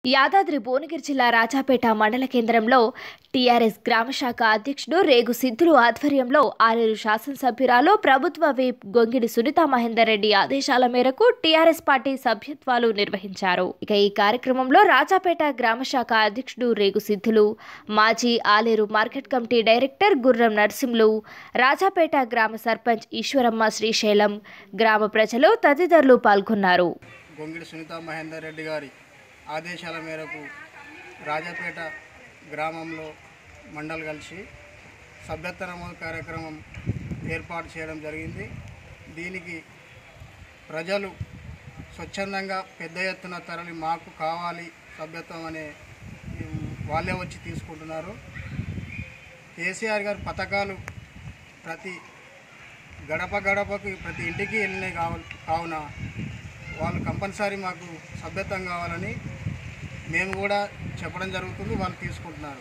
యాదాద్రి భువనగిరి జిల్లా రాజాపేట మండల కేంద్రంలో టీఆర్ఎస్ గ్రామశాఖ అధ్యక్షుడు రేగు సిద్ధులు ఆధ్వర్యంలో ఆరేరు శాసనసభ్యురాలు ప్రభుత్వ విప్ గొంగిడి సునీతా మహేందర్ రెడ్డి ఆదేశాల మేరకు టీఆర్ఎస్ పార్టీ సభ్యత్వాలు నిర్వహించారు ఇక ఈ కార్యక్రమంలో రాజాపేట గ్రామశాఖ అధ్యక్షుడు రేగు సిద్ధులు మాజీ ఆలేరు మార్కెట్ కమిటీ డైరెక్టర్ గుర్రం నర్సింలు రాజాపేట గ్రామ సర్పంచ్ ఈశ్వరమ్మ శ్రీశైలం గ్రామ ప్రజలు తదితరులు పాల్గొన్నారు గొంగిడి సునీత మహేందర్ రెడ్డి గారి ఆదేశాల మేరకు రాజాపేట గ్రామంలో మండలి కలిసి సభ్యత్వ నమోదు కార్యక్రమం ఏర్పాటు చేయడం జరిగింది దీనికి ప్రజలు స్వచ్ఛందంగా పెద్ద ఎత్తున తరలి మాకు కావాలి సభ్యత్వం అనే ఉమ్, వాళ్ళే వచ్చి తీసుకుంటున్నారు కేసీఆర్ గారి పథకాలు ప్రతి గడప గడపకి ప్రతి ఇంటికి వెళ్ళినాయి కావ కావున వాళ్ళు కంపల్సరీ మాకు సభ్యత్వం కావాలని మేము కూడా చెప్పడం జరుగుతుంది వాళ్ళు తీసుకుంటున్నారు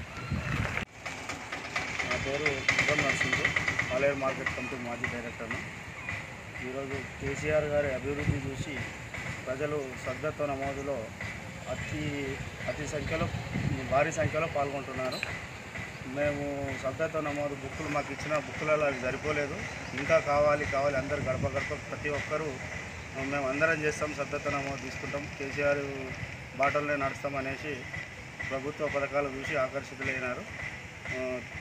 నా పేరు ఉత్తమ్ నర్సింగ్ పాలేరు మార్కెట్ కమిటీ మాజీ డైరెక్టర్ను ఈరోజు కేసీఆర్ గారి అభివృద్ధి చూసి ప్రజలు సభ్యత్వ నమోదులో అతి అతి సంఖ్యలో భారీ సంఖ్యలో పాల్గొంటున్నారు మేము సభ్యత్వ నమోదు బుక్కులు మాకు ఇచ్చిన బుక్కులలో అది సరిపోలేదు ఇంకా కావాలి కావాలి అందరు గడప గడప ప్రతి ఒక్కరూ మేము అందరం చేస్తాం సభ్యత్వ నమోదు తీసుకుంటాం కేసీఆర్ బాటల్నే నడుస్తాం అనేసి ప్రభుత్వ పథకాలు చూసి ఆకర్షితులైనారు ఆ,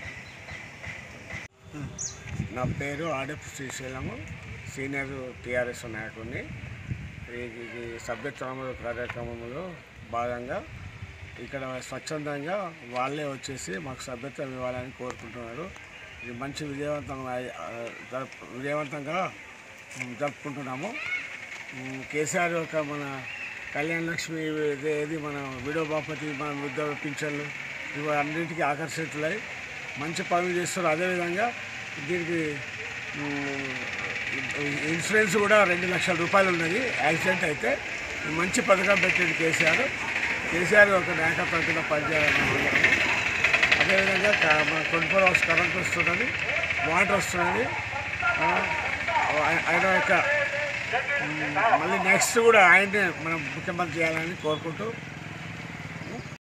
నా పేరు ఆడప్ శ్రీశైలము సీనియర్ టీఆర్ఎస్ నాయకుడిని ఈ ఈ సభ్యత్వ నమోదు కార్యక్రమంలో భాగంగా ఇక్కడ స్వచ్ఛందంగా వాళ్ళే వచ్చేసి మాకు సభ్యత్వం ఇవ్వాలని కోరుకుంటున్నారు ఇది మంచి విజయవంతంగా అయి- ఆ, జరుపు విజయవంతంగా ఉమ్, జరుపుకుంటున్నాము ఉమ్, కేసీఆర్ యొక్క మన కళ్యాణ లక్ష్మి ఇది ఏది మన విడో బాపతి మన వృద్ధ పింఛన్లు ఇవి అన్నింటికీ ఆకర్షితులై మంచి పనులు చేస్తారు అదేవిధంగా దీనికి ఉమ్, ఇన్సూరెన్స్ కూడా రెండు లక్షల రూపాయలు ఉన్నది యాక్సిడెంట్ అయితే మంచి పథకం పెట్టింది కేసీఆర్ కేసీఆర్ ఒక నాయకత్వం కింద పనిచేయాలని అనుకుంటున్నాము. అదేవిధంగా క- మన ట్వంటీ ఫోర్ అవర్స్ కరెంట్ వస్తున్నది వాటర్ వస్తున్నది ఆ, ఆయ- ఆయన యొక్క ఉమ్, మళ్ళీ నెక్స్ట్ కూడా ఆయనే మనం ముఖ్యమంత్రి చేయాలని కోరుకుంటూ